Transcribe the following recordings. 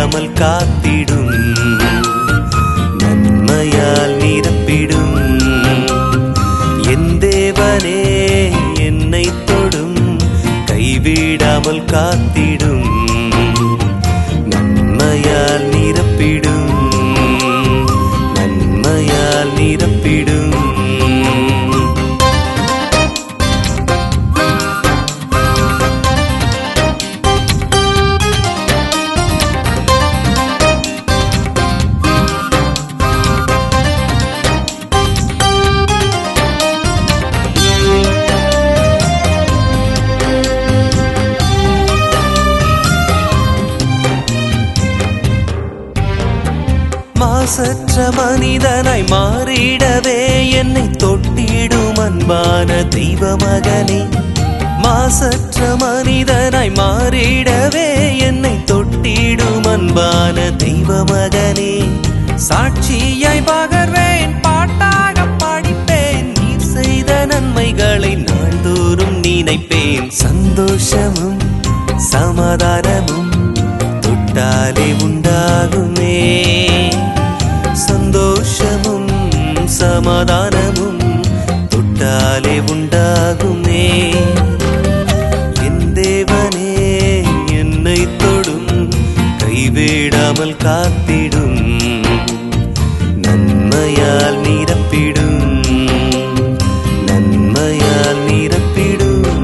கைவிடாமல் காத்திடும் நன்மையால் நிரப்பிடும் என் தேவனே என்னை தொடும் கைவிடாமல் காத்திடும் நன்மையால் நிரப்பிடும் நன்மையால் நிரப்பிடும் மாசற்ற மனிதனாய் மாறிடவே என்னை தொட்டிடும் அன்பான தெய்வ மகனே மாசற்ற மனிதனாய் மாறிடவே என்னை தொட்டிடும் அன்பான தெய்வ மகனே சாட்சியாய் பகர்வேன் பாட்டாக படிப்பேன் நீர் செய்த நன்மைகளை நாள்தோறும் நினைப்பேன் சந்தோஷமும் சமாதானமும் தொட்டாலே உண்டாகுமே சந்தோஷமும் சமாதானமும் தொட்டாலே உண்டாகுமே என் தேவனே என்னை தொடும் கைவிடாமல் காத்திடும் நன்மையால் நிரப்பிடும் நன்மையால் நிரப்பிடும்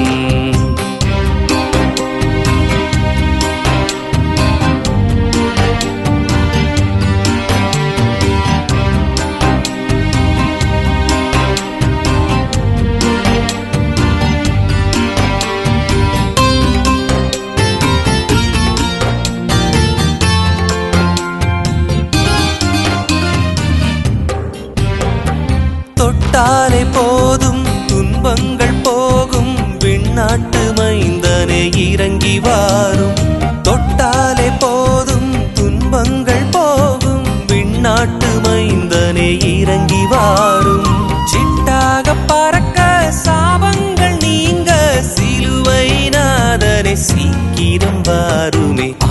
தொட்டாலே போதும் துன்பங்கள் போகும் விண்ணாட்டு மைந்தனே இறங்கி வாரும் தொட்டாலே போதும் துன்பங்கள் போகும் விண்ணாட்டு மைந்தனே இறங்கி வாரும் சிட்டாக பறக்க சாபங்கள் நீங்க சிலுவை நாதனை சீக்கிரம் வாருமே